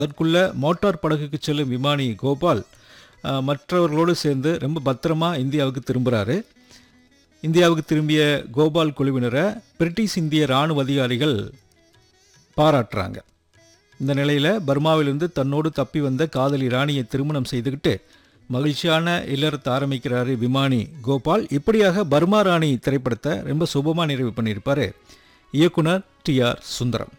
அதற்குள்ள மோட்டார் படகுக்கு செல்லும் விமானி கோபால் அஹ், மற்றவர்களோடு சேர்ந்து ரொம்ப பத்திரமா இந்தியாவுக்கு திரும்புகிறாரு இந்தியாவுக்கு திரும்பிய கோபால் குழுவினரை பிரிட்டிஷ் இந்திய இராணுவ அதிகாரிகள் பாராட்டுறாங்க இந்த நிலையில் பர்மாவிலிருந்து தன்னோடு தப்பி வந்த காதலி ராணியை திருமணம் செய்துக்கிட்டு மகிழ்ச்சியான இல்லறத்தை ஆரம்பிக்கிறாரு விமானி கோபால் இப்படியாக பர்மா ராணி திரைப்படத்தை ரொம்ப சுபமாக நிறைவு பண்ணியிருப்பார் இயக்குனர் டி ஆர் சுந்தரம்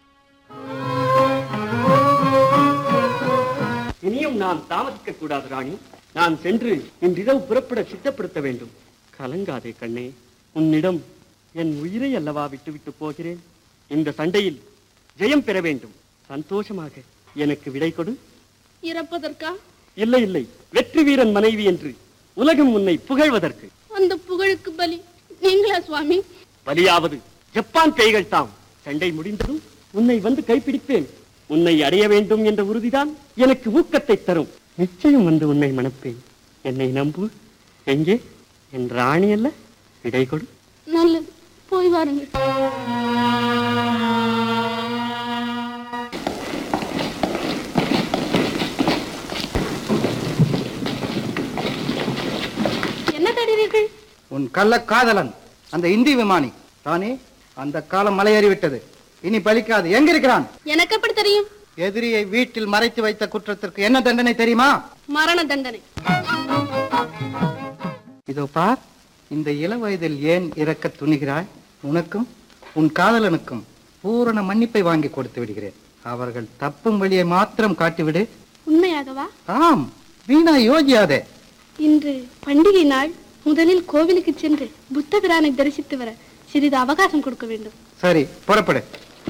இனியும் நான் தாமதிக்க கூடாது ராணி நான் சென்று இன்றிரவு புறப்பட சித்தப்படுத்த வேண்டும் கலங்காதே கண்ணே உன்னிடம் என் உயிரை அல்லவா விட்டுவிட்டு போகிறேன் இந்த சண்டையில் ஜெயம் பெற வேண்டும் சந்தோஷமாக எனக்கு விடை கொடு இறப்பதற்கா இல்லை இல்லை வெற்றி வீரன் மனைவி என்று உலகம் உன்னை புகழ்வதற்கு அந்த புகழுக்கு பலி நீங்களா சுவாமி பலியாவது ஜப்பான் கைகள் தாம் சண்டை முடிந்ததும் உன்னை வந்து கைப்பிடிப்பேன் உன்னை அடைய வேண்டும் என்ற உறுதிதான் எனக்கு ஊக்கத்தை தரும் நிச்சயம் வந்து உன்னை மணப்பேன் என்னை நம்பு எங்கே என் ராணி அல்ல விடை கொடு நல்லது போய் வாருங்கள் என்ன தேடுறீர்கள் உன் கள்ள காதலன் அந்த இந்தி விமானி தானே அந்த காலம் மலையேறிவிட்டது இனி பலிக்காது எங்க இருக்கிறான் எனக்கு எப்படி தெரியும் எதிரியை வீட்டில் மறைத்து வைத்த குற்றத்திற்கு என்ன தண்டனை தெரியுமா மரண தண்டனை இதோ பார் இந்த இள வயதில் ஏன் இறக்க துணிகிறாய் உனக்கும் உன் காதலனுக்கும் பூரண மன்னிப்பை வாங்கி கொடுத்து விடுகிறேன் அவர்கள் தப்பும் வழியை மாத்திரம் காட்டிவிடு உண்மையாகவா ஆம் வீணா யோசியாதே இன்று பண்டிகை நாள் முதலில் கோவிலுக்கு சென்று புத்த பிரானை தரிசித்து வர சிறிது அவகாசம் கொடுக்க வேண்டும் சரி புறப்படு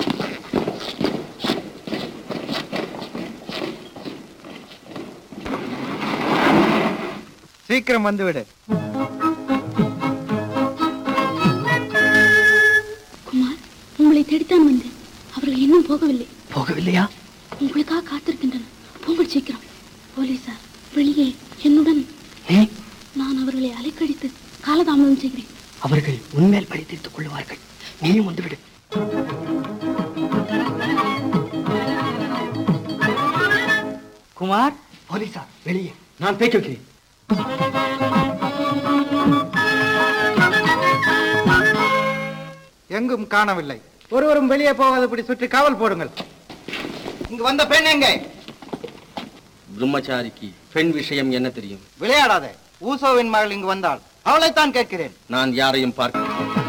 சீக்கிரம் வந்துவிடு குமார் உங்களை தேடித்தான் வந்தேன் அவர்கள் இன்னும் போகவில்லை போகவில்லையா உங்களுக்காக காத்திருக்கின்றனர் போங்கள் சீக்கிரம் போலீசார் வெளியே என்னுடன் நான் அவர்களை அலைக்கழித்து காலதாமதம் செய்கிறேன் அவர்கள் உன்மேல் பழி தீர்த்துக் கொள்வார்கள் நீயும் வந்துவிடு குமார் போலீசார் வெளியே நான் பேச்சு வைக்கிறேன் எங்கும் காணவில்லை ஒருவரும் வெளியே போகாதபடி சுற்றி காவல் போடுங்கள் இங்கு வந்த பெண் எங்கே பிரம்மச்சாரிக்கு பெண் விஷயம் என்ன தெரியும் விளையாடாதே ஊசோவின் மகள் இங்கு வந்தாள் அவளைத்தான் கேட்கிறேன் நான் யாரையும் பார்க்க